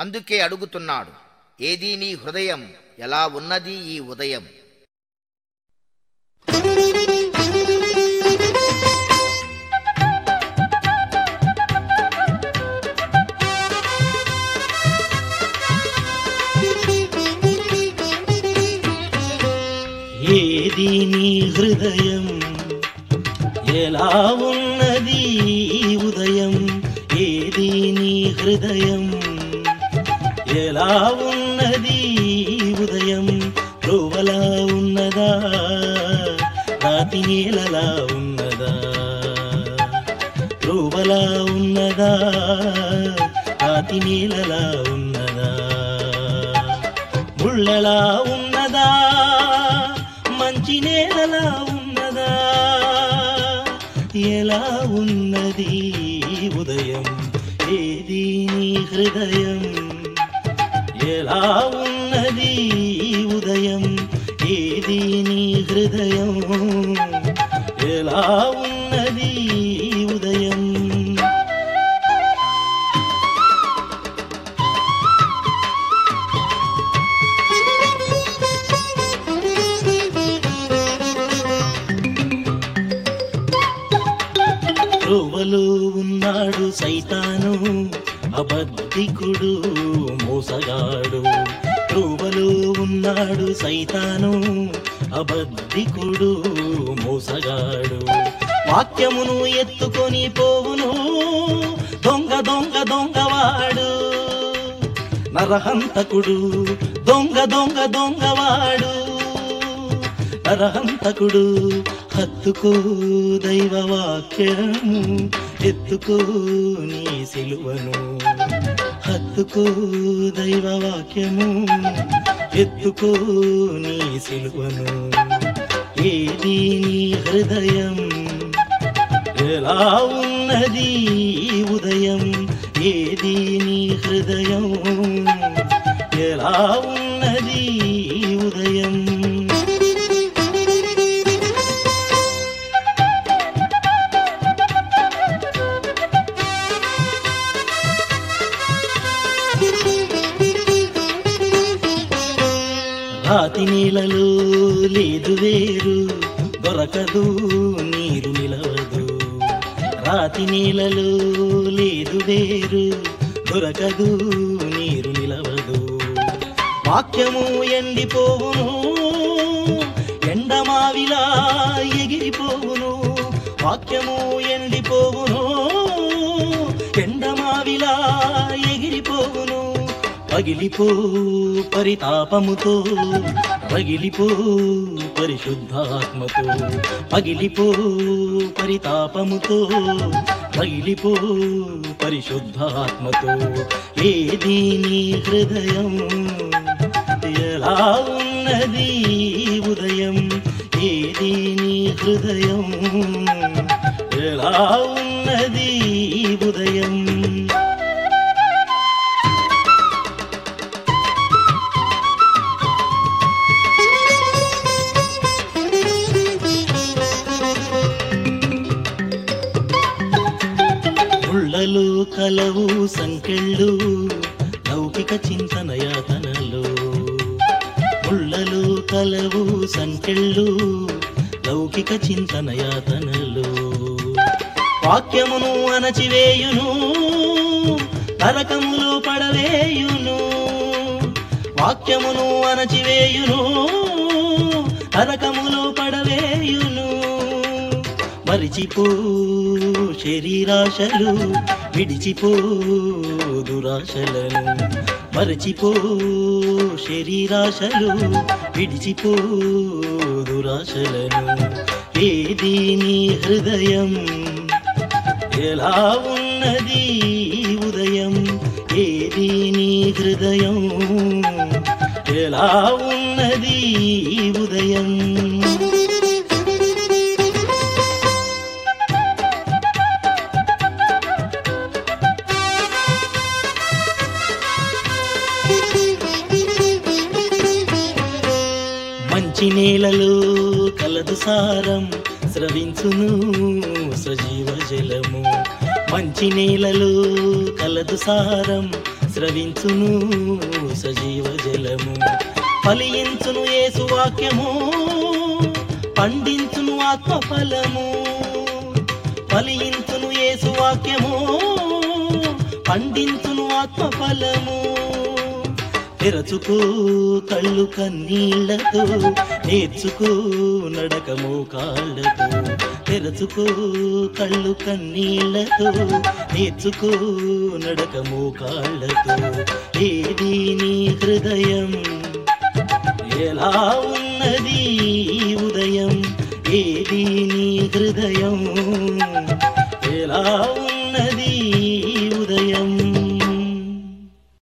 అందుకే అడుగుతున్నాడు ఏదీ నీ హృదయం ఎలా ఉన్నది ఈ ఉదయం ఏది నీ హృదయం ఎలా ఉన్నది ఈ ఉదయం ఏది నీ హృదయం ఎలా ఉన్నది ఈ ఉదయం ధ్రువలా ఉన్నదా రాతి నేలలా ఉన్నదా ధ్రువలా ఉన్నదా రాతి నేలలా ఉన్నదా ముళ్ళలా ఉన్నదా మంచి నేలలా ఉన్నదా ఎలా ఉన్నది ఈ ఉదయం ఏది నీ హృదయం ఎలా ఉన్నది ఈ ఉదయం ఏది నీ హృదయం ఎలా ఉన్నది ఈ ఉదయం త్రోవలో ఉన్నాడు సైతాను అబద్ధికుడు మోసగాడు త్రోవలో ఉన్నాడు సైతాను అబద్ధికుడు మోసగాడు వాక్యమును ఎత్తుకొని పోవును దొంగ దొంగ దొంగవాడు నరహంతకుడు దొంగ దొంగ దొంగవాడు నరహంతకుడు హత్తుకో దైవ వాక్యము ఎత్తుకో నీ సిలువను హత్తుకో దైవ వాక్యము ఎత్తుకో నీ సిలువను ఏది నీ హృదయం ఎలా ఉన్నది ఈ ఉదయం ఏది నీ హృదయం ఎలా ఉన్నది ఈ ఉదయం రాతి నీళ్ళలో లేదు వేరు దొరకదు నీరు నిలవదు రాతి నీళ్ళలో లేదు వేరు దొరకదు నీరు నిలవదు వాక్యము ఎండిపోవును ఎండమావిలా ఎగిరిపోవును వాక్యము ఎండిపోవును ఎండమావిలా ఎగిరిపోవును పగిలిపో పరితాపముతో పగిలిపో పరిశుద్ధాత్మతో పగిలిపో పరితాపముతో పగిలిపో పరిశుద్ధాత్మతో ఏది నీ హృదయం ఎలా ఉన్నది ఈ ఉదయం ఏది నీ హృదయం ఎలా ఉన్నది ఈ ఉదయం ముళ్ళలు కలవు సంకెళ్ళు లౌకిక చింతన యాతనలు ముళ్ళలు కలవు సంకెళ్ళు లౌకిక చింతన యాతనలు వాక్యమును అణచివేయును నరకములో పడవేయును వాక్యమును అణచివేయును నరకములో పడవేయును మరిచిపో శరీరాశలు విడిచిపో దురాశలను మరచిపో శరీరాశలు విడిచిపో దురాశలను ఏది నీ హృదయం ఎలా ఉన్నది ఈ ఉదయం ఏది నీ హృదయం ఎలా ఉన్నది ఈ ఉదయం మంచి నేలలో కలదు సారం స్రవించును సజీవ జలము మంచి నేలలో కలదు సారం స్రవించును సజీవ జలము ఫలించును యేసు వాక్యము పండించును ఆత్మ ఫలము ఫలించును యేసు వాక్యము పండించును ఆత్మ ఫలము తెరచుకో కళ్ళు కన్నీళ్లతో నేర్చుకో నడకము కాళ్ళతో తెరచుకో కళ్ళు కన్నీళ్లతో నేర్చుకో నడకము కాళ్ళతో ఏది నీ హృదయం ఎలా ఉన్నది ఈ ఉదయం ఏది నీ హృదయం